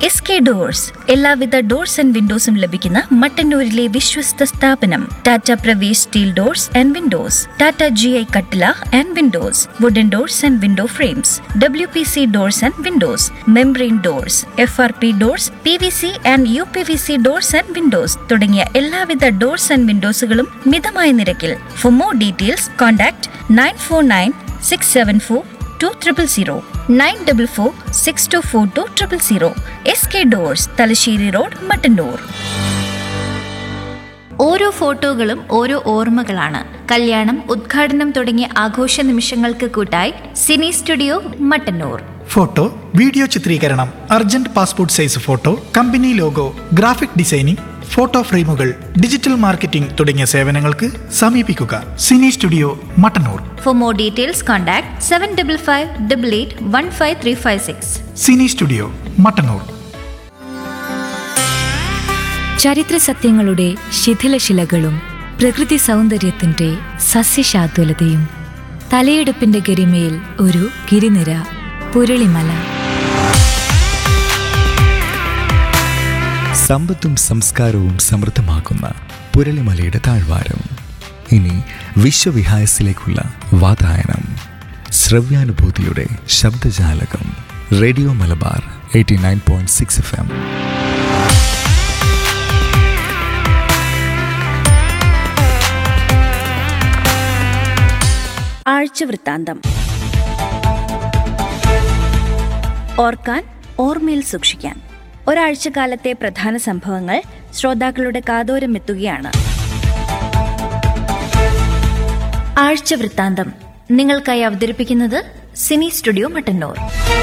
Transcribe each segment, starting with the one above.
S K doors എല്ലാവിധ doors and വിൻഡോസും ലഭിക്കുന്ന മട്ടന്നൂരിലെ വിശ്വസ്ത സ്ഥാപനം Tata Pravesh steel doors and windows Tata G I കട്ടില and windows wooden doors and window frames W P C doors and windows membrane doors F R P doors P V C and U P V C doors and windows തുടങ്ങിയ എല്ലാവിധ doors and വിൻഡോസുകളും മിതമായ നിരക്കിൽ for more details contact nine four nine six seven four two triple zero nine double four six two four two triple zero S K doors Thalassery road Mattannur ഓരോ ഫോട്ടോകളും ഓരോ ഓർമ്മകളാണ് കല്യാണം ഉദ്ഘാടനം തുടങ്ങിയ ആഘോഷ നിമിഷങ്ങൾക്ക് കൂട്ടായി cine studio Mattannur photo video ചിത്രീകരണം urgent passport size photo company logo graphic designing photo ഫ്രെയിമുകൾ ഡിജിറ്റൽ മാർക്കറ്റിംഗ് തുടങ്ങിയ സേവനങ്ങൾക്ക് സമീപിക്കുക cine studio Mattannur for more details contact seven double five double eight one five three five six cine studio Mattannur ചരിത്ര സത്യങ്ങളുടെ ശിഥിലശിലകളും പ്രകൃതി സൗന്ദര്യത്തിന്റെ സസ്യശാതുലതയും തലയെടുപ്പിന്റെ ഗരിമയിൽ ഒരു ഗിരിനിര പുരളിമല സമ്പത്തും സംസ്കാരവും സമൃദ്ധമാക്കുന്ന പുരളിമലയുടെ താഴ്വാരം ഇനി വിശ്വവിഹായസിലേക്കുള്ള വാതായനം ശ്രവ്യാനുഭൂതിയുടെ ശബ്ദജാലകം radio Malabar eighty nine point six F M ആഴ്ചവൃത്താന്തം ഓർക്കാൻ ഓർമ്മയിൽ സൂക്ഷിക്കാൻ ഒരാഴ്ചക്കാലത്തെ പ്രധാന സംഭവങ്ങൾ ശ്രോതാക്കളുടെ കാതോരം എത്തുകയാണ് ആഴ്ചവൃത്താന്തം നിങ്ങൾക്കായി അവതരിപ്പിക്കുന്നത് cine studio Mattannur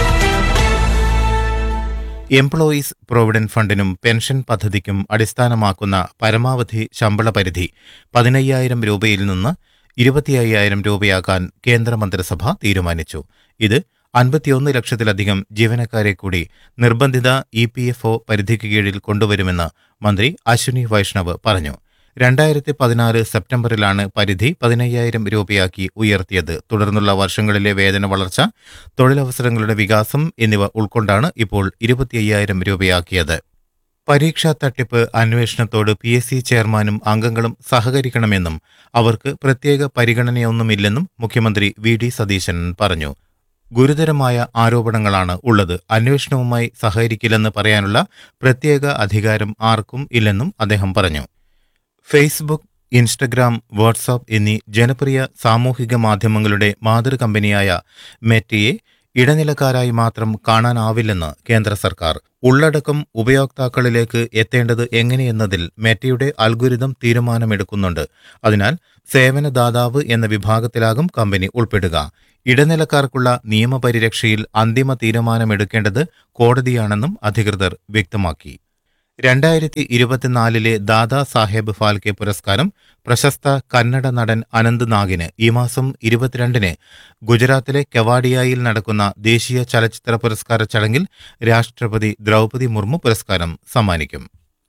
employees provident ഫണ്ടിനും പെൻഷൻ പദ്ധതിക്കും അടിസ്ഥാനമാക്കുന്ന പരമാവധി ശമ്പള പരിധി പതിനയ്യായിരം രൂപയിൽ നിന്ന് ഇരുപത്തിയ്യായിരം രൂപയാക്കാൻ കേന്ദ്രമന്ത്രിസഭ തീരുമാനിച്ചു ഇത് അൻപത്തിയൊന്ന് ലക്ഷത്തിലധികം ജീവനക്കാരെ കൂടി നിർബന്ധിത ഇ പി എഫ് ഒ പരിധിക്ക് കീഴിൽ കൊണ്ടുവരുമെന്ന് മന്ത്രി അശ്വിനി വൈഷ്ണവ് പറഞ്ഞു രണ്ടായിരത്തി പതിനാറ് സെപ്റ്റംബറിലാണ് പരിധി പതിനയ്യായിരം രൂപയാക്കി ഉയർത്തിയത് തുടർന്നുള്ള വർഷങ്ങളിലെ വേതന വളർച്ച തൊഴിലവസരങ്ങളുടെ വികാസം എന്നിവ ഉൾക്കൊണ്ടാണ് ഇപ്പോൾ ഇരുപത്തിയ്യായിരം രൂപയാക്കിയത് പരീക്ഷാ തട്ടിപ്പ് അന്വേഷണത്തോട് പി എസ് സി ചെയർമാനും അംഗങ്ങളും സഹകരിക്കണമെന്നും അവർക്ക് പ്രത്യേക പരിഗണനയൊന്നുമില്ലെന്നും മുഖ്യമന്ത്രി വി ഡി സതീശൻ പറഞ്ഞു ഗുരുതരമായ ആരോപണങ്ങളാണ് ഉള്ളത് അന്വേഷണവുമായി സഹകരിക്കില്ലെന്ന് പറയാനുള്ള പ്രത്യേക അധികാരം ആർക്കും ഇല്ലെന്നും അദ്ദേഹം പറഞ്ഞു ഫേസ്ബുക്ക് ഇൻസ്റ്റഗ്രാം വാട്സാപ്പ് എന്നീ ജനപ്രിയ സാമൂഹിക മാധ്യമങ്ങളുടെ മാതൃകമ്പനിയായ മെറ്റയെ ഇടനിലക്കാരായി മാത്രം കാണാനാവില്ലെന്ന് കേന്ദ്ര സർക്കാർ ഉള്ളടക്കം ഉപയോക്താക്കളിലേക്ക് എത്തേണ്ടത് എങ്ങനെയെന്നതിൽ മെറ്റയുടെ അൽഗുരിതം തീരുമാനമെടുക്കുന്നുണ്ട് അതിനാൽ സേവനദാതാവ് എന്ന വിഭാഗത്തിലാകും കമ്പനി ഉൾപ്പെടുക ഇടനിലക്കാർക്കുള്ള നിയമപരിരക്ഷയിൽ അന്തിമ തീരുമാനമെടുക്കേണ്ടത് കോടതിയാണെന്നും അധികൃതർ വ്യക്തമാക്കി രണ്ടായിരത്തി ഇരുപത്തിനാലിലെ ദാദാ സാഹേബ് ഫാൽക്കെ പുരസ്കാരം പ്രശസ്ത കന്നഡ നടൻ അനന്ത് നാഗിന് ഈ മാസം ഇരുപത്തിരണ്ടിന് ഗുജറാത്തിലെ കെവാഡിയയിൽ നടക്കുന്ന ദേശീയ ചലച്ചിത്ര പുരസ്കാര ചടങ്ങിൽ രാഷ്ട്രപതി ദ്രൗപദി മുർമു പുരസ്കാരം സമ്മാനിക്കും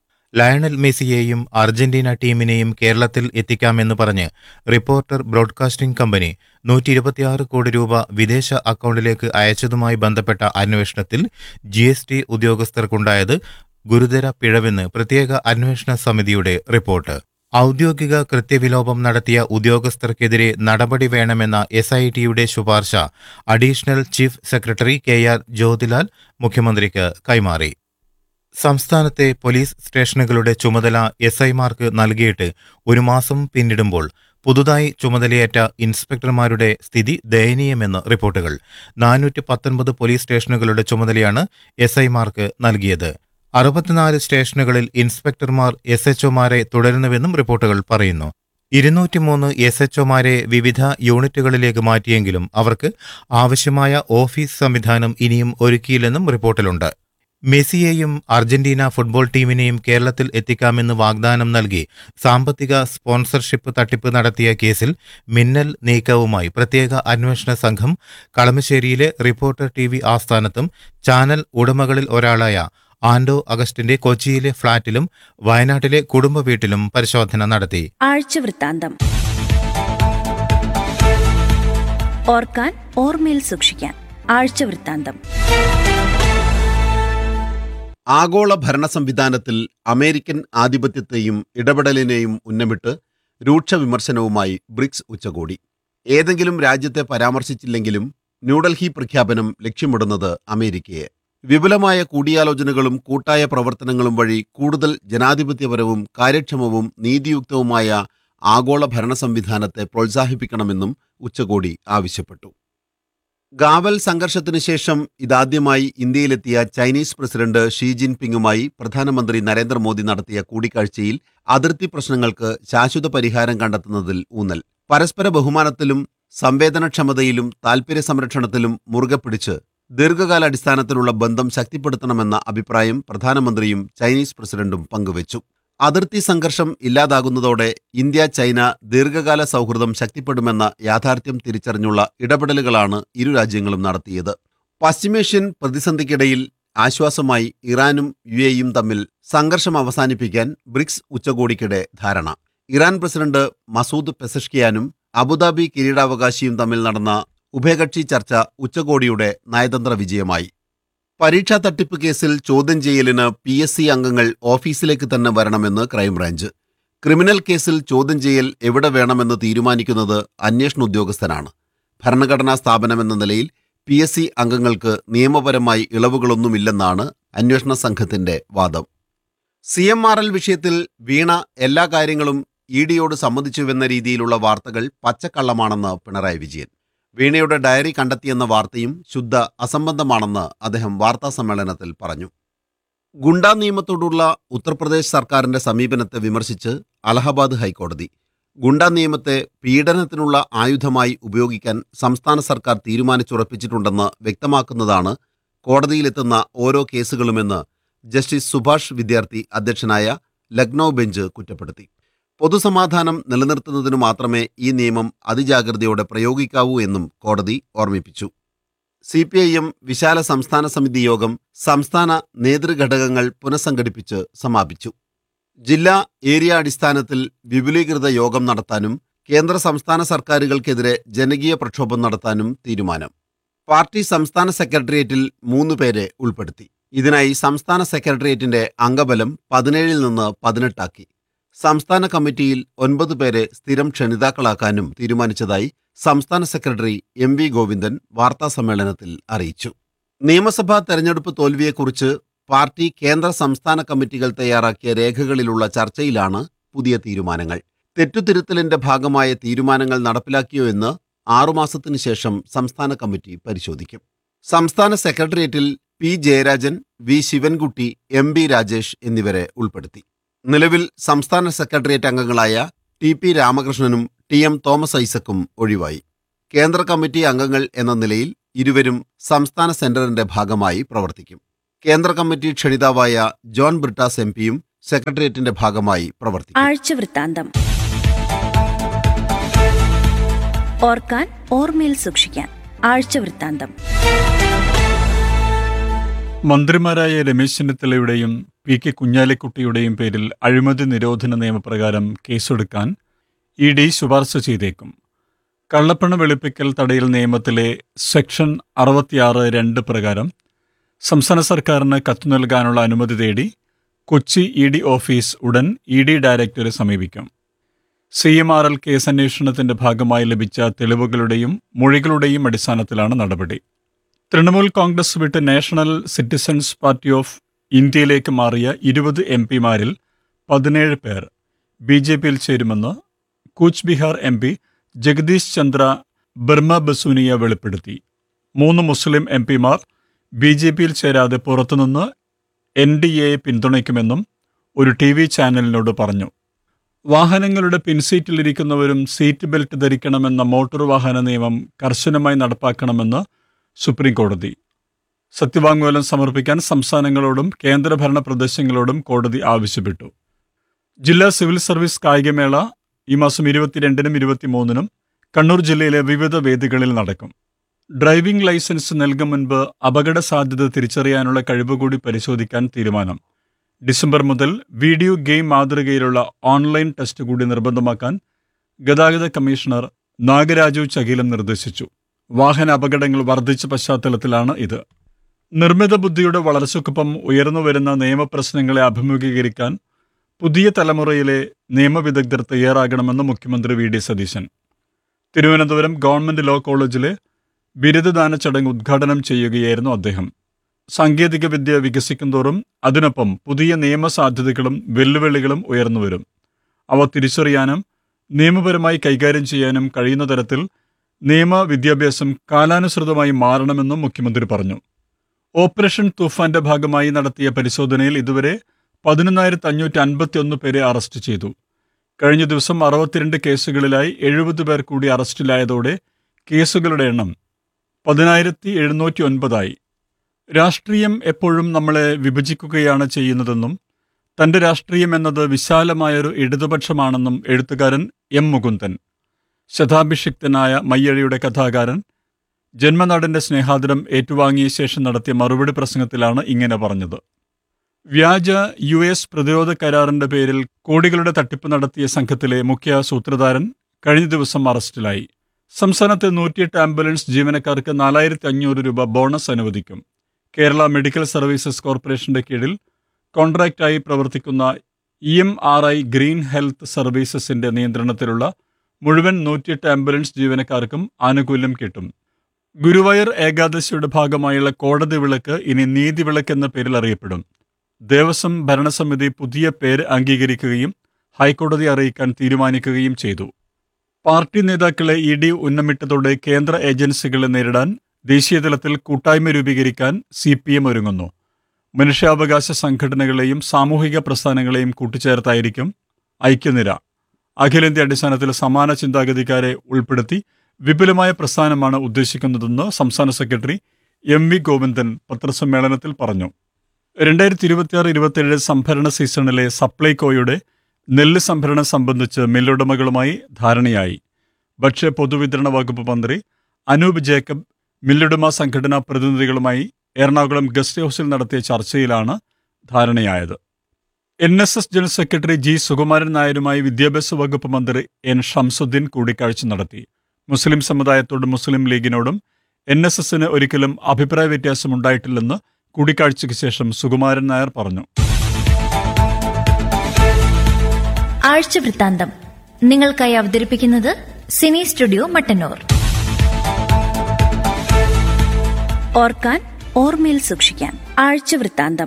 ലയണൽ മെസ്സിയെയും അർജന്റീന ടീമിനെയും കേരളത്തിൽ എത്തിക്കാമെന്ന് പറഞ്ഞ് റിപ്പോർട്ടർ ബ്രോഡ്കാസ്റ്റിംഗ് കമ്പനി നൂറ്റി ഇരുപത്തിയാറ് കോടി രൂപ വിദേശ അക്കൗണ്ടിലേക്ക് അയച്ചതുമായി ബന്ധപ്പെട്ട അന്വേഷണത്തിൽ ജി എസ് ടി ഉദ്യോഗസ്ഥർക്കുണ്ടായത് ഗുരുതര പിഴവെന്ന് പ്രത്യേക അന്വേഷണ സമിതിയുടെ റിപ്പോർട്ട് ഔദ്യോഗിക കൃത്യവിലോപം നടത്തിയ ഉദ്യോഗസ്ഥർക്കെതിരെ നടപടി വേണമെന്ന എസ് ഐ ടിയുടെ ശുപാർശ additional chief secretary K R Jyothilal മുഖ്യമന്ത്രിക്ക് കൈമാറി സംസ്ഥാനത്തെ പോലീസ് സ്റ്റേഷനുകളുടെ ചുമതല എസ് ഐമാർക്ക് നൽകിയിട്ട് ഒരു മാസം പിന്നിടുമ്പോൾ പുതുതായി ചുമതലയേറ്റ ഇൻസ്പെക്ടർമാരുടെ സ്ഥിതി ദയനീയമെന്ന് റിപ്പോർട്ടുകൾ നാനൂറ്റി പത്തൊൻപത് പോലീസ് സ്റ്റേഷനുകളുടെ ചുമതലയാണ് എസ് ഐമാർക്ക് നൽകിയത് അറുപത്തിനാല് സ്റ്റേഷനുകളിൽ ഇൻസ്പെക്ടർമാർ എസ് എച്ച്ഒമാരെ തുടരുന്നുവെന്നും റിപ്പോർട്ടുകൾ പറയുന്നു ഇരുന്നൂറ്റിമൂന്ന് എസ് എച്ച്ഒമാരെ വിവിധ യൂണിറ്റുകളിലേക്ക് മാറ്റിയെങ്കിലും അവർക്ക് ആവശ്യമായ ഓഫീസ് സംവിധാനം ഇനിയും ഒരുക്കിയില്ലെന്നും റിപ്പോർട്ടിലുണ്ട് മെസ്സിയെയും അർജന്റീന ഫുട്ബോൾ ടീമിനെയും കേരളത്തിൽ എത്തിക്കാമെന്ന് വാഗ്ദാനം നൽകി സാമ്പത്തിക സ്പോൺസർഷിപ്പ് തട്ടിപ്പ് നടത്തിയ കേസിൽ മിന്നൽ നീക്കവുമായി പ്രത്യേക അന്വേഷണ സംഘം കളമശ്ശേരിയിലെ റിപ്പോർട്ടർ ടി വി ആസ്ഥാനത്തും ചാനൽ ഉടമകളിൽ ഒരാളായ ആൻഡോ അഗസ്റ്റിന്റെ കൊച്ചിയിലെ ഫ്ളാറ്റിലും വയനാട്ടിലെ കുടുംബ വീട്ടിലും പരിശോധന നടത്തി ആഴ്ചവൃത്താന്തം ഓർക്കാൻ ഓർമ്മയിൽ സൂക്ഷിക്കാൻ ആഴ്ചവൃത്താന്തം ആഗോള ഭരണ സംവിധാനത്തിൽ അമേരിക്കൻ ആധിപത്യത്തെയും ഇടപെടലിനെയും ഉന്നമിട്ട് രൂക്ഷ വിമർശനവുമായി ബ്രിക്സ് ഉച്ചകോടി ഏതെങ്കിലും രാജ്യത്തെ പരാമർശിച്ചില്ലെങ്കിലും ന്യൂഡൽഹി പ്രഖ്യാപനം ലക്ഷ്യമിടുന്നത് അമേരിക്കയെ വിപുലമായ കൂടിയാലോചനകളും കൂട്ടായ പ്രവർത്തനങ്ങളും വഴി കൂടുതൽ ജനാധിപത്യപരവും കാര്യക്ഷമവും നീതിയുക്തവുമായ ആഗോള ഭരണ സംവിധാനത്തെ പ്രോത്സാഹിപ്പിക്കണമെന്നും ഉച്ചകോടി ആവശ്യപ്പെട്ടു ഗാവൽ സംഘർഷത്തിന് ശേഷം ഇതാദ്യമായി ഇന്ത്യയിലെത്തിയ ചൈനീസ് പ്രസിഡന്റ് ഷീ ജിൻപിങ്ങുമായി പ്രധാനമന്ത്രി നരേന്ദ്രമോദി നടത്തിയ കൂടിക്കാഴ്ചയിൽ അതിർത്തി പ്രശ്നങ്ങൾക്ക് ശാശ്വത പരിഹാരം കണ്ടെത്തുന്നതിൽ ഊന്നൽ പരസ്പര ബഹുമാനത്തിലും സംവേദനക്ഷമതയിലും താൽപര്യ സംരക്ഷണത്തിലും മുറുകെ പിടിച്ച് ദീർഘകാലാടിസ്ഥാനത്തിലുള്ള ബന്ധം ശക്തിപ്പെടുത്തണമെന്ന അഭിപ്രായം പ്രധാനമന്ത്രിയും ചൈനീസ് പ്രസിഡന്റും പങ്കുവച്ചു അതിർത്തി സംഘർഷം ഇല്ലാതാകുന്നതോടെ ഇന്ത്യ ചൈന ദീർഘകാല സൗഹൃദം ശക്തിപ്പെടുമെന്ന യാഥാർത്ഥ്യം തിരിച്ചറിഞ്ഞുള്ള ഇടപെടലുകളാണ് ഇരു രാജ്യങ്ങളും നടത്തിയത് പശ്ചിമേഷ്യൻ പ്രതിസന്ധിക്കിടയിൽ ആശ്വാസമായി ഇറാനും യു എയും തമ്മിൽ സംഘർഷം അവസാനിപ്പിക്കാൻ ബ്രിക്സ് ഉച്ചകോടിക്കിടെ ധാരണ ഇറാൻ പ്രസിഡന്റ് മസൂദ് പെസഷ്കിയാനും അബുദാബി കിരീടാവകാശിയും തമ്മിൽ നടന്ന ഉഭയകക്ഷി ചർച്ച ഉച്ചകോടിയുടെ നയതന്ത്ര വിജയമായി പരീക്ഷാ തട്ടിപ്പ് കേസിൽ ചോദ്യം ചെയ്യലിന് പി എസ് സി അംഗങ്ങൾ ഓഫീസിലേക്ക് തന്നെ വരണമെന്ന് ക്രൈംബ്രാഞ്ച് ക്രിമിനൽ കേസിൽ ചോദ്യം ചെയ്യൽ എവിടെ വേണമെന്ന് തീരുമാനിക്കുന്നത് അന്വേഷണ ഉദ്യോഗസ്ഥനാണ് ഭരണഘടനാ സ്ഥാപനമെന്ന നിലയിൽ പി എസ് സി അംഗങ്ങൾക്ക് നിയമപരമായി ഇളവുകളൊന്നുമില്ലെന്നാണ് അന്വേഷണ സംഘത്തിന്റെ വാദം സി എം ആർ എൽ വിഷയത്തിൽ വീണ എല്ലാ കാര്യങ്ങളും ഇ ഡിയോട് സമ്മതിച്ചുവെന്ന രീതിയിലുള്ള വാർത്തകൾ പച്ചക്കള്ളമാണെന്ന് പിണറായി വിജയൻ വീണയുടെ ഡയറി കണ്ടെത്തിയെന്ന വാർത്തയും ശുദ്ധ അസംബന്ധമാണെന്ന് അദ്ദേഹം വാർത്താ സമ്മേളനത്തിൽ പറഞ്ഞു ഗുണ്ടാ നിയമത്തോടുള്ള ഉത്തർപ്രദേശ് സർക്കാരിന്റെ സമീപനത്തെ വിമർശിച്ച് അലഹബാദ് ഹൈക്കോടതി ഗുണ്ടാ നിയമത്തെ പീഡനത്തിനുള്ള ആയുധമായി ഉപയോഗിക്കാൻ സംസ്ഥാന സർക്കാർ തീരുമാനിച്ചുറപ്പിച്ചിട്ടുണ്ടെന്ന് വ്യക്തമാക്കുന്നതാണ് കോടതിയിലെത്തുന്ന ഓരോ കേസുകളുമെന്ന് ജസ്റ്റിസ് സുഭാഷ് വിദ്യാർത്ഥി അധ്യക്ഷനായ ലക്നൌ ബെഞ്ച് കുറ്റപ്പെടുത്തി പൊതുസമാധാനം നിലനിർത്തുന്നതിനു മാത്രമേ ഈ നിയമം അതിജാഗ്രതയോടെ പ്രയോഗിക്കാവൂ എന്നും കോടതി ഓർമ്മിപ്പിച്ചു സി പി ഐ എം വിശാല സംസ്ഥാന സമിതി യോഗം സംസ്ഥാന നേതൃഘടകങ്ങൾ പുനഃസംഘടിപ്പിച്ച് സമാപിച്ചു ജില്ലാ ഏരിയ അടിസ്ഥാനത്തിൽ വിപുലീകൃത യോഗം നടത്താനും കേന്ദ്ര സംസ്ഥാന സർക്കാരുകൾക്കെതിരെ ജനകീയ പ്രക്ഷോഭം നടത്താനും തീരുമാനം പാർട്ടി സംസ്ഥാന സെക്രട്ടേറിയറ്റിൽ മൂന്ന് പേരെ ഉൾപ്പെടുത്തി ഇതിനായി സംസ്ഥാന സെക്രട്ടേറിയറ്റിന്റെ അംഗബലം പതിനേഴിൽ നിന്ന് പതിനെട്ടാക്കി സംസ്ഥാന കമ്മിറ്റിയിൽ ഒൻപത് പേരെ സ്ഥിരം ക്ഷണിതാക്കളാക്കാനും തീരുമാനിച്ചതായി സംസ്ഥാന സെക്രട്ടറി എം വി ഗോവിന്ദൻ വാർത്താസമ്മേളനത്തിൽ അറിയിച്ചു നിയമസഭാ തെരഞ്ഞെടുപ്പ് തോൽവിയെക്കുറിച്ച് പാർട്ടി കേന്ദ്ര സംസ്ഥാന കമ്മിറ്റികൾ തയ്യാറാക്കിയ രേഖകളിലുള്ള ചർച്ചയിലാണ് പുതിയ തീരുമാനങ്ങൾ തെറ്റുതിരുത്തലിന്റെ ഭാഗമായ തീരുമാനങ്ങൾ നടപ്പിലാക്കിയോ എന്ന് ആറുമാസത്തിനു ശേഷം സംസ്ഥാന കമ്മിറ്റി പരിശോധിക്കും സംസ്ഥാന സെക്രട്ടേറിയറ്റിൽ P Jayarajan V Sivankutty M B Rajesh എന്നിവരെ ഉൾപ്പെടുത്തി നിലവിൽ സംസ്ഥാന സെക്രട്ടേറിയറ്റ് അംഗങ്ങളായ ടി പി രാമകൃഷ്ണനും ടി എം തോമസ് ഐസക്കും ഒഴിവായി കേന്ദ്ര കമ്മിറ്റി അംഗങ്ങൾ എന്ന നിലയിൽ ഇരുവരും സംസ്ഥാന സെന്ററിന്റെ ഭാഗമായി പ്രവർത്തിക്കും കേന്ദ്ര കമ്മിറ്റി ക്ഷണിതാവായ ജോൺ ബ്രിട്ടാസ് എം പിയും സെക്രട്ടേറിയറ്റിന്റെ ഭാഗമായി പ്രവർത്തിക്കും ആഴ്ചവൃത്താന്തം ഓർക്കാൻ ഓർമ്മയിൽ സൂക്ഷിക്കാൻ ആഴ്ചവൃത്താന്തം മന്ത്രിമാരായ രമേശ് ചെന്നിത്തലയുടെയും പി കെ കുഞ്ഞാലിക്കുട്ടിയുടെയും പേരിൽ അഴിമതി നിരോധന നിയമപ്രകാരം കേസെടുക്കാൻ ഇ ഡി ശുപാർശ ചെയ്തേക്കും കള്ളപ്പണ വെളുപ്പിക്കൽ തടയൽ നിയമത്തിലെ സെക്ഷൻ അറുപത്തിയാറ് രണ്ട് പ്രകാരം സംസ്ഥാന സർക്കാരിന് കത്ത് നൽകാനുള്ള അനുമതി തേടി കൊച്ചി ഇ ഡി ഓഫീസ് ഉടൻ ഇ ഡി ഡയറക്ടറെ സമീപിക്കും C M R L case അന്വേഷണത്തിന്റെ ഭാഗമായി ലഭിച്ച തെളിവുകളുടെയും മൊഴികളുടെയും അടിസ്ഥാനത്തിലാണ് നടപടി തൃണമൂൽ കോൺഗ്രസ് വിട്ട് നാഷണൽ സിറ്റിസൺസ് പാർട്ടി ഓഫ് ഇന്ത്യയിലേക്ക് മാറിയ ഇരുപത് എം പിമാരിൽ പതിനേഴ് പേർ ബി ജെ പിയിൽ ചേരുമെന്ന് കൂച്ച് ബിഹാർ എം പി ജഗദീഷ് ചന്ദ്ര ബർമ ബസൂനിയ വെളിപ്പെടുത്തി മൂന്ന് മുസ്ലിം എം പിമാർ ബി ജെ പിയിൽ ചേരാതെ പുറത്തുനിന്ന് എൻ ഡി എയെ പിന്തുണയ്ക്കുമെന്നും ഒരു ടി വി ചാനലിനോട് പറഞ്ഞു വാഹനങ്ങളുടെ പിൻസീറ്റിലിരിക്കുന്നവരും സീറ്റ് ബെൽറ്റ് ധരിക്കണമെന്ന മോട്ടോർ വാഹന നിയമം കർശനമായി നടപ്പാക്കണമെന്ന് സുപ്രീം കോടതി സത്യവാങ്മൂലം സമർപ്പിക്കാൻ സംസ്ഥാനങ്ങളോടും കേന്ദ്രഭരണ പ്രദേശങ്ങളോടും കോടതി ആവശ്യപ്പെട്ടു ജില്ലാ സിവിൽ സർവീസ് കായികമേള ഈ മാസം ഇരുപത്തിരണ്ടിനും ഇരുപത്തിമൂന്നിനും കണ്ണൂർ ജില്ലയിലെ വിവിധ വേദികളിൽ നടക്കും ഡ്രൈവിംഗ് ലൈസൻസ് നൽകും മുൻപ് അപകട സാധ്യത തിരിച്ചറിയാനുള്ള കഴിവ് കൂടി പരിശോധിക്കാൻ തീരുമാനം ഡിസംബർ മുതൽ വീഡിയോ ഗെയിം മാതൃകയിലുള്ള ഓൺലൈൻ ടെസ്റ്റ് കൂടി നിർബന്ധമാക്കാൻ ഗതാഗത കമ്മീഷണർ നാഗരാജു ചകീലം നിർദ്ദേശിച്ചു വാഹന അപകടങ്ങൾ വർദ്ധിച്ച പശ്ചാത്തലത്തിലാണ് ഇത് നിർമ്മിത ബുദ്ധിയുടെ വളർച്ചയ്ക്കൊപ്പം ഉയർന്നുവരുന്ന നിയമപ്രശ്നങ്ങളെ അഭിമുഖീകരിക്കാൻ പുതിയ തലമുറയിലെ നിയമവിദഗ്ധർ തയ്യാറാകണമെന്ന് മുഖ്യമന്ത്രി V D Satheesan Thiruvananthapuram government law കോളേജിലെ ബിരുദദാന ചടങ്ങ് ഉദ്ഘാടനം ചെയ്യുകയായിരുന്നു അദ്ദേഹം സാങ്കേതികവിദ്യ വികസിക്കുന്തോറും അതിനൊപ്പം പുതിയ നിയമസാധ്യതകളും വെല്ലുവിളികളും ഉയർന്നുവരും അവ തിരിച്ചറിയാനും നിയമപരമായി കൈകാര്യം ചെയ്യാനും കഴിയുന്ന തരത്തിൽ നിയമ വിദ്യാഭ്യാസം കാലാനുസൃതമായി മാറണമെന്നും മുഖ്യമന്ത്രി പറഞ്ഞു ഓപ്പറേഷൻ തൂഫാന്റെ ഭാഗമായി നടത്തിയ പരിശോധനയിൽ ഇതുവരെ പതിനൊന്നായിരത്തി അഞ്ഞൂറ്റി അൻപത്തി ഒന്ന് പേരെ അറസ്റ്റ് ചെയ്തു കഴിഞ്ഞ ദിവസം അറുപത്തിരണ്ട് കേസുകളിലായി എഴുപത് പേർ കൂടി അറസ്റ്റിലായതോടെ കേസുകളുടെ എണ്ണം പതിനായിരത്തി എഴുന്നൂറ്റി ഒൻപതായി രാഷ്ട്രീയം എപ്പോഴും നമ്മളെ വിഭജിക്കുകയാണ് ചെയ്യുന്നതെന്നും തന്റെ രാഷ്ട്രീയം എന്നത് വിശാലമായൊരു ഇടതുപക്ഷമാണെന്നും എഴുത്തുകാരൻ എം മുകുന്ദൻ ശതാഭിഷിക്തനായ മയ്യഴിയുടെ കഥാകാരൻ ജന്മനാടിന്റെ സ്നേഹാദരം ഏറ്റുവാങ്ങിയ ശേഷം നടത്തിയ മറുപടി പ്രസംഗത്തിലാണ് ഇങ്ങനെ പറഞ്ഞത് വ്യാജ യു എസ് പ്രതിരോധ കരാറിന്റെ പേരിൽ കോടികളുടെ തട്ടിപ്പ് നടത്തിയ സംഘത്തിലെ മുഖ്യ സൂത്രധാരൻ കഴിഞ്ഞ ദിവസം അറസ്റ്റിലായി സംസ്ഥാനത്തെ നൂറ്റിയെട്ട് ആംബുലൻസ് ജീവനക്കാർക്ക് നാലായിരത്തി അഞ്ഞൂറ് രൂപ ബോണസ് അനുവദിക്കും കേരള മെഡിക്കൽ സർവീസസ് കോർപ്പറേഷന്റെ കീഴിൽ കോൺട്രാക്റ്റായി പ്രവർത്തിക്കുന്ന E M R I green health സർവീസസിന്റെ നിയന്ത്രണത്തിലുള്ള മുഴുവൻ നൂറ്റിയെട്ട് ആംബുലൻസ് ജീവനക്കാർക്കും ആനുകൂല്യം കിട്ടും ഗുരുവായൂർ ഏകാദശിയുടെ ഭാഗമായുള്ള കോടതി വിളക്ക് ഇനി നീതി വിളക്ക് എന്ന പേരിൽ അറിയപ്പെടും ദേവസ്വം ഭരണസമിതി പുതിയ പേര് അംഗീകരിക്കുകയും ഹൈക്കോടതി അറിയിക്കാൻ തീരുമാനിക്കുകയും ചെയ്തു പാർട്ടി നേതാക്കളെ ഇ ഡി ഉന്നമിട്ടതോടെ കേന്ദ്ര ഏജൻസികളെ നേരിടാൻ ദേശീയതലത്തിൽ കൂട്ടായ്മ രൂപീകരിക്കാൻ സി പി എം ഒരുങ്ങുന്നു മനുഷ്യാവകാശ സംഘടനകളെയും സാമൂഹിക പ്രസ്ഥാനങ്ങളെയും കൂട്ടിച്ചേർത്തായിരിക്കും ഐക്യനിര അഖിലേന്ത്യാ അടിസ്ഥാനത്തിൽ സമാന ചിന്താഗതിക്കാരെ ഉൾപ്പെടുത്തി വിപുലമായ പ്രസ്ഥാനമാണ് ഉദ്ദേശിക്കുന്നതെന്ന് സംസ്ഥാന സെക്രട്ടറി എം വി ഗോവിന്ദൻ പത്രസമ്മേളനത്തിൽ പറഞ്ഞു രണ്ടായിരത്തി ഇരുപത്തിയാറ് ഇരുപത്തിയേഴ് സംഭരണ സീസണിലെ സപ്ലൈകോയുടെ നെല്ല് സംഭരണം സംബന്ധിച്ച് മില്ലുടമകളുമായി ധാരണയായി ഭക്ഷ്യ പൊതുവിതരണ വകുപ്പ് മന്ത്രി അനൂപ് ജേക്കബ് മില്ലുടമ സംഘടനാ പ്രതിനിധികളുമായി എറണാകുളം ഗസ്റ്റ് ഹൗസിൽ നടത്തിയ ചർച്ചയിലാണ് ധാരണയായത് N S S general secretary G Sukumaran നായരുമായി വിദ്യാഭ്യാസ വകുപ്പ് മന്ത്രി എൻ ഷംസുദ്ദീൻ കൂടിക്കാഴ്ച നടത്തി മുസ്ലിം സമുദായത്തോടും മുസ്ലിം ലീഗിനോടും എൻ എസ് എസിന് ഒരിക്കലും അഭിപ്രായ വ്യത്യാസമുണ്ടായിട്ടില്ലെന്ന് കൂടിക്കാഴ്ചയ്ക്ക് ശേഷം സുകുമാരൻ നായർ പറഞ്ഞു ആഴ്ച വൃത്താന്തം നിങ്ങൾക്കായി അവതരിപ്പിക്കുന്നത് സിനി സ്റ്റുഡിയോ മട്ടന്നൂർ ഓർക്കാൻ ഓർമ്മയിൽ സൂക്ഷിക്കാൻ ആഴ്ച വൃത്താന്തം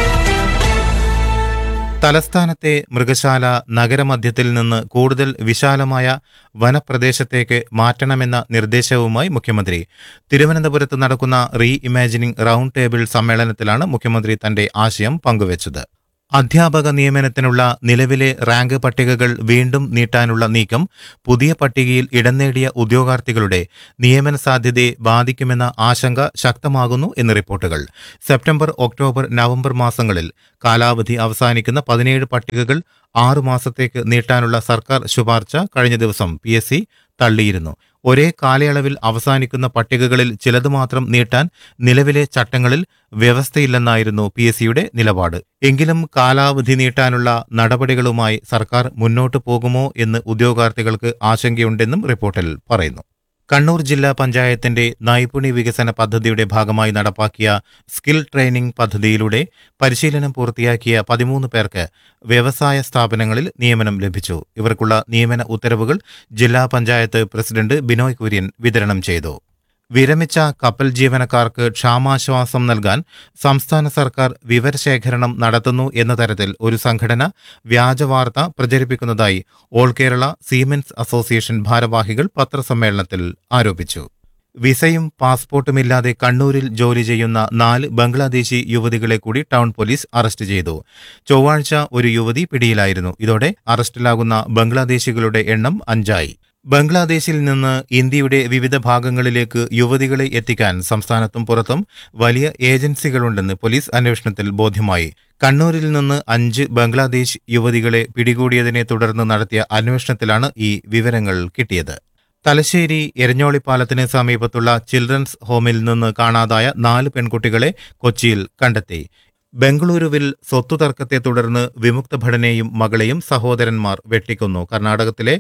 തലസ്ഥാനത്തെ മൃഗശാല നഗരമധ്യത്തിൽ നിന്ന് കൂടുതൽ വിശാലമായ വനപ്രദേശത്തേക്ക് മാറ്റണമെന്ന നിർദ്ദേശവുമായി മുഖ്യമന്ത്രി തിരുവനന്തപുരത്ത് നടക്കുന്ന റീ ഇമാജിനിംഗ് റൗണ്ട് ടേബിൾ സമ്മേളനത്തിലാണ് മുഖ്യമന്ത്രി തന്റെ ആശയം പങ്കുവച്ചത് അധ്യാപക നിയമനത്തിനുള്ള നിലവിലെ റാങ്ക് പട്ടികകൾ വീണ്ടും നീട്ടാനുള്ള നീക്കം പുതിയ പട്ടികയിൽ ഇടം നേടിയ ഉദ്യോഗാർത്ഥികളുടെ നിയമന സാധ്യതയെ ബാധിക്കുമെന്ന ആശങ്ക ശക്തമാകുന്നു എന്ന് റിപ്പോർട്ടുകൾ സെപ്റ്റംബർ ഒക്ടോബർ നവംബർ മാസങ്ങളിൽ കാലാവധി അവസാനിക്കുന്ന പതിനേഴ് പട്ടികകൾ ആറു മാസത്തേക്ക് നീട്ടാനുള്ള സർക്കാർ ശുപാർശ കഴിഞ്ഞ ദിവസം പി എസ് സി തള്ളിയിരുന്നു ഒരേ കാലയളവിൽ അവസാനിക്കുന്ന പട്ടികകളിൽ ചിലത് മാത്രം നീട്ടാൻ നിലവിലെ ചട്ടങ്ങളിൽ വ്യവസ്ഥയില്ലെന്നായിരുന്നു പി എസ് സിയുടെ നിലപാട് എങ്കിലും കാലാവധി നീട്ടാനുള്ള നടപടികളുമായി സർക്കാർ മുന്നോട്ടു പോകുമോ എന്ന് ഉദ്യോഗാർത്ഥികൾക്ക് ആശങ്കയുണ്ടെന്നും റിപ്പോർട്ടിൽ പറയുന്നു കണ്ണൂർ ജില്ലാ പഞ്ചായത്തിന്റെ നൈപുണി വികസന പദ്ധതിയുടെ ഭാഗമായി നടപ്പാക്കിയ സ്കിൽ ട്രെയിനിംഗ് പദ്ധതിയിലൂടെ പരിശീലനം പൂർത്തിയാക്കിയ പതിമൂന്ന് പേർക്ക് വ്യവസായ സ്ഥാപനങ്ങളിൽ നിയമനം ലഭിച്ചു ഇവർക്കുള്ള നിയമന ഉത്തരവുകൾ ജില്ലാ പഞ്ചായത്ത് പ്രസിഡന്റ് ബിനോയ് കുര്യൻ വിതരണം ചെയ്തു വിരമിച്ച കപ്പൽ ജീവനക്കാർക്ക് ക്ഷാമാശ്വാസം നൽകാൻ സംസ്ഥാന സർക്കാർ വിവരശേഖരണം നടത്തുന്നു എന്ന തരത്തിൽ ഒരു സംഘടന വ്യാജവാർത്ത പ്രചരിപ്പിക്കുന്നതായി ഓൾ കേരള സീമെൻസ് അസോസിയേഷൻ ഭാരവാഹികൾ പത്രസമ്മേളനത്തിൽ ആരോപിച്ചു വിസയും പാസ്പോർട്ടുമില്ലാതെ കണ്ണൂരിൽ ജോലി ചെയ്യുന്ന നാല് ബംഗ്ലാദേശി യുവതികളെ കൂടി ടൗൺ പോലീസ് അറസ്റ്റ് ചെയ്തു ചൊവ്വാഴ്ച ഒരു യുവതി പിടിയിലായിരുന്നു ഇതോടെ അറസ്റ്റിലാകുന്ന ബംഗ്ലാദേശികളുടെ എണ്ണം അഞ്ചായി ബംഗ്ലാദേശിൽ നിന്ന് ഇന്ത്യയുടെ വിവിധ ഭാഗങ്ങളിലേക്ക് യുവതികളെ എത്തിക്കാൻ സംസ്ഥാനത്തും പുറത്തും വലിയ ഏജൻസികളുണ്ടെന്ന് പോലീസ് അന്വേഷണത്തിൽ ബോധ്യമായി കണ്ണൂരിൽ നിന്ന് അഞ്ച് ബംഗ്ലാദേശ് യുവതികളെ പിടികൂടിയതിനെ തുടർന്ന് നടത്തിയ അന്വേഷണത്തിലാണ് ഈ വിവരങ്ങൾ കിട്ടിയത് തലശ്ശേരി എരഞ്ഞോളിപ്പാലത്തിന് സമീപത്തുള്ള ചിൽഡ്രൻസ് ഹോമിൽ നിന്ന് കാണാതായ നാല് പെൺകുട്ടികളെ കൊച്ചിയിൽ കണ്ടെത്തി ബംഗളൂരുവിൽ സ്വത്തു തർക്കത്തെ തുടർന്ന് വിമുക്ത ഭടനെയും മകളെയും സഹോദരന്മാർ വെട്ടിക്കൊന്നു കർണാടകത്തിലെ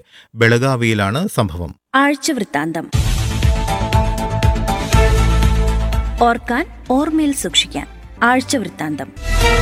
ബെളഗാവിയിലാണ് സംഭവം ആഴ്ച വൃത്താന്തം ഓർക്കാൻ ഓർമ്മയിൽ സൂക്ഷിക്കാൻ ആഴ്ച വൃത്താന്തം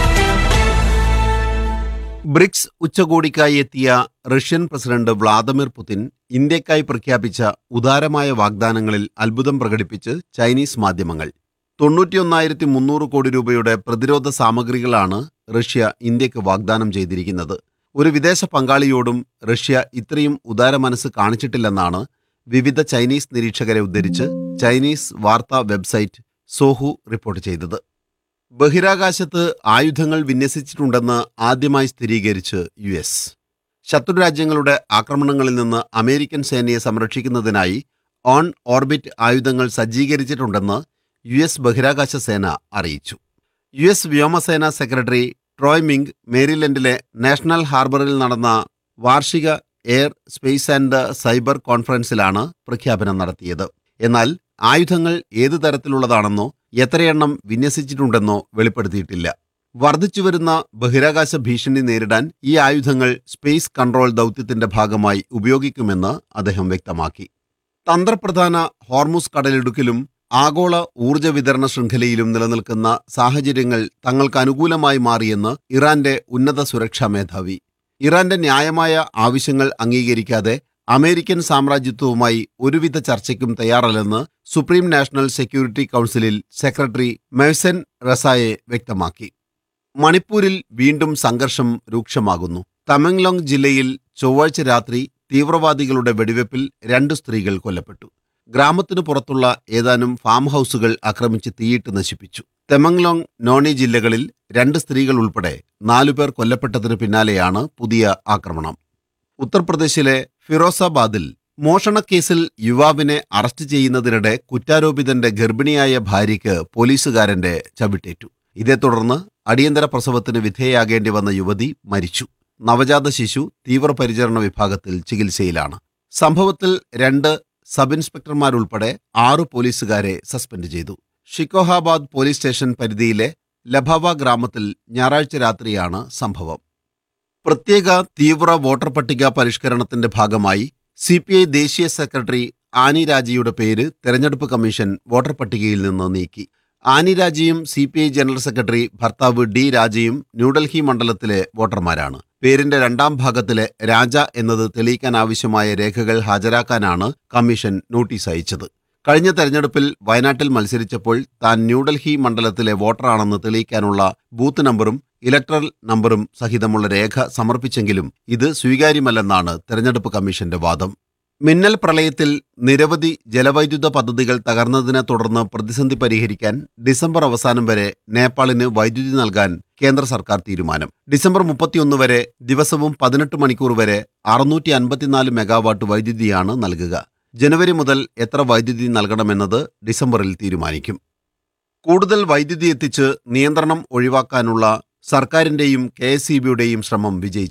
ബ്രിക്സ് ഉച്ചകോടിക്കായി എത്തിയ റഷ്യൻ പ്രസിഡന്റ് വ്ളാദിമിർ പുതിൻ ഇന്ത്യക്കായി പ്രഖ്യാപിച്ച ഉദാരമായ വാഗ്ദാനങ്ങളിൽ അത്ഭുതം പ്രകടിപ്പിച്ച് ചൈനീസ് മാധ്യമങ്ങൾ തൊണ്ണൂറ്റിയൊന്നായിരത്തി മുന്നൂറ് കോടി രൂപയുടെ പ്രതിരോധ സാമഗ്രികളാണ് റഷ്യ ഇന്ത്യക്ക് വാഗ്ദാനം ചെയ്തിരിക്കുന്നത് ഒരു വിദേശ പങ്കാളിയോടും റഷ്യ ഇത്രയും ഉദാര മനസ്സ് കാണിച്ചിട്ടില്ലെന്നാണ് വിവിധ ചൈനീസ് നിരീക്ഷകരെ ഉദ്ധരിച്ച് ചൈനീസ് വാർത്താ വെബ്സൈറ്റ് സോഹു റിപ്പോർട്ട് ചെയ്തത് ബഹിരാകാശത്ത് ആയുധങ്ങൾ വിന്യസിച്ചിട്ടുണ്ടെന്ന് ആദ്യമായി സ്ഥിരീകരിച്ച് യു എസ് ശത്രുരാജ്യങ്ങളുടെ ആക്രമണങ്ങളിൽ നിന്ന് അമേരിക്കൻ സേനയെ സംരക്ഷിക്കുന്നതിനായി ഓൺ ഓർബിറ്റ് ആയുധങ്ങൾ സജ്ജീകരിച്ചിട്ടുണ്ടെന്ന് യു എസ് ബഹിരാകാശ സേന അറിയിച്ചു യു എസ് വ്യോമസേന സെക്രട്ടറി ട്രോയ് മിങ് മേരിലൻഡിലെ നാഷണൽ ഹാർബറിൽ നടന്ന വാർഷിക എയർ സ്പേസ് ആൻഡ് സൈബർ കോൺഫറൻസിലാണ് പ്രഖ്യാപനം നടത്തിയത് എന്നാൽ ആയുധങ്ങൾ ഏതു തരത്തിലുള്ളതാണെന്നോ എത്രയെണ്ണം വിന്യസിച്ചിട്ടുണ്ടെന്നോ വെളിപ്പെടുത്തിയിട്ടില്ല വർദ്ധിച്ചുവരുന്ന ബഹിരാകാശ ഭീഷണി നേരിടാൻ ഈ ആയുധങ്ങൾ സ്പേസ് കൺട്രോൾ ദൗത്യത്തിന്റെ ഭാഗമായി ഉപയോഗിക്കുമെന്ന് അദ്ദേഹം വ്യക്തമാക്കി തന്ത്രപ്രധാന ഹോർമുസ് കടലിടുക്കിലും ആഗോള ഊർജ്ജ വിതരണ ശൃംഖലയിലും നിലനിൽക്കുന്ന സാഹചര്യങ്ങൾ തങ്ങൾക്ക് അനുകൂലമായി മാറിയെന്ന് ഇറാന്റെ ഉന്നത സുരക്ഷാ മേധാവി ഇറാന്റെ ന്യായമായ ആവശ്യങ്ങൾ അംഗീകരിക്കാതെ അമേരിക്കൻ സാമ്രാജ്യത്വവുമായി ഒരുവിധ ചർച്ചയ്ക്കും തയ്യാറല്ലെന്ന് സുപ്രീം നാഷണൽ സെക്യൂരിറ്റി കൗൺസിലിൽ സെക്രട്ടറി മെഴ്സൻ റസായെ വ്യക്തമാക്കി മണിപ്പൂരിൽ വീണ്ടും സംഘർഷം രൂക്ഷമാകുന്നു തമെങ്ലോങ് ജില്ലയിൽ ചൊവ്വാഴ്ച രാത്രി തീവ്രവാദികളുടെ വെടിവെപ്പിൽ രണ്ട് സ്ത്രീകൾ കൊല്ലപ്പെട്ടു ഗ്രാമത്തിനു പുറത്തുള്ള ഏതാനും ഫാം ഹൗസുകൾ ആക്രമിച്ച് തീയിട്ട് നശിപ്പിച്ചു തെമങ്ലോങ് നോണി ജില്ലകളിൽ രണ്ട് സ്ത്രീകൾ ഉൾപ്പെടെ നാലുപേർ കൊല്ലപ്പെട്ടതിന് പിന്നാലെയാണ് പുതിയ ആക്രമണം ഉത്തർപ്രദേശിലെ ഫിറോസാബാദിൽ മോഷണക്കേസിൽ യുവാവിനെ അറസ്റ്റ് ചെയ്യുന്നതിനിടെ കുറ്റാരോപിതന്റെ ഗർഭിണിയായ ഭാര്യയ്ക്ക് പോലീസുകാരന്റെ ചവിട്ടേറ്റു ഇതേ തുടർന്ന് അടിയന്തര പ്രസവത്തിന് വിധേയാകേണ്ടി വന്ന യുവതി മരിച്ചു നവജാത ശിശു തീവ്രപരിചരണ വിഭാഗത്തിൽ ചികിത്സയിലാണ് സംഭവത്തിൽ രണ്ട് സബ് ഇൻസ്പെക്ടർമാരുൾപ്പെടെ ആറു പോലീസുകാരെ സസ്പെൻഡ് ചെയ്തു ഷിക്കോഹാബാദ് പോലീസ് സ്റ്റേഷൻ പരിധിയിലെ ലഭവ ഗ്രാമത്തിൽ ഞായറാഴ്ച രാത്രിയാണ് സംഭവം പ്രത്യേക തീവ്ര വോട്ടർ പട്ടിക പരിഷ്കരണത്തിന്റെ ഭാഗമായി സി പി ഐ ദേശീയ സെക്രട്ടറി ആനി രാജയുടെ പേര് തെരഞ്ഞെടുപ്പ് കമ്മീഷൻ വോട്ടർ പട്ടികയിൽ നിന്ന് നീക്കി ആനി രാജയും C P I general secretary ഭർത്താവ് ഡി രാജയും ന്യൂഡൽഹി മണ്ഡലത്തിലെ വോട്ടർമാരാണ് പേരിന്റെ രണ്ടാം ഭാഗത്തിലെ രാജ എന്നത് തെളിയിക്കാൻ ആവശ്യമായ രേഖകൾ ഹാജരാക്കാനാണ് കമ്മീഷൻ നോട്ടീസ് അയച്ചത് കഴിഞ്ഞ തെരഞ്ഞെടുപ്പിൽ വയനാട്ടിൽ മത്സരിച്ചപ്പോൾ താൻ ന്യൂഡൽഹി മണ്ഡലത്തിലെ വോട്ടറാണെന്ന് തെളിയിക്കാനുള്ള ബൂത്ത് നമ്പറും ഇലക്ട്രൽ നമ്പറും സഹിതമുള്ള രേഖ സമർപ്പിച്ചെങ്കിലും ഇത് സ്വീകാര്യമല്ലെന്നാണ് തെരഞ്ഞെടുപ്പ് കമ്മീഷന്റെ വാദം മിന്നൽ പ്രളയത്തിൽ നിരവധി ജലവൈദ്യുത പദ്ധതികൾ തകർന്നതിനെ തുടർന്ന് പ്രതിസന്ധി പരിഹരിക്കാൻ ഡിസംബർ അവസാനം വരെ നേപ്പാളിന് വൈദ്യുതി നൽകാൻ കേന്ദ്ര സർക്കാർ തീരുമാനം ഡിസംബർ മുപ്പത്തിയൊന്ന് വരെ ദിവസവും പതിനെട്ട് മണിക്കൂർ വരെ അറുന്നൂറ്റി അൻപത്തിനാല് മെഗാവാട്ട് വൈദ്യുതിയാണ് നൽകുക ജനുവരി മുതൽ എത്ര വൈദ്യുതി നൽകണമെന്നത് ഡിസംബറിൽ തീരുമാനിക്കും കൂടുതൽ വൈദ്യുതി എത്തിച്ച് നിയന്ത്രണം ഒഴിവാക്കാനുള്ള സർക്കാരിന്റെയും കെ എസ് ശ്രമം വിജയിച്ചു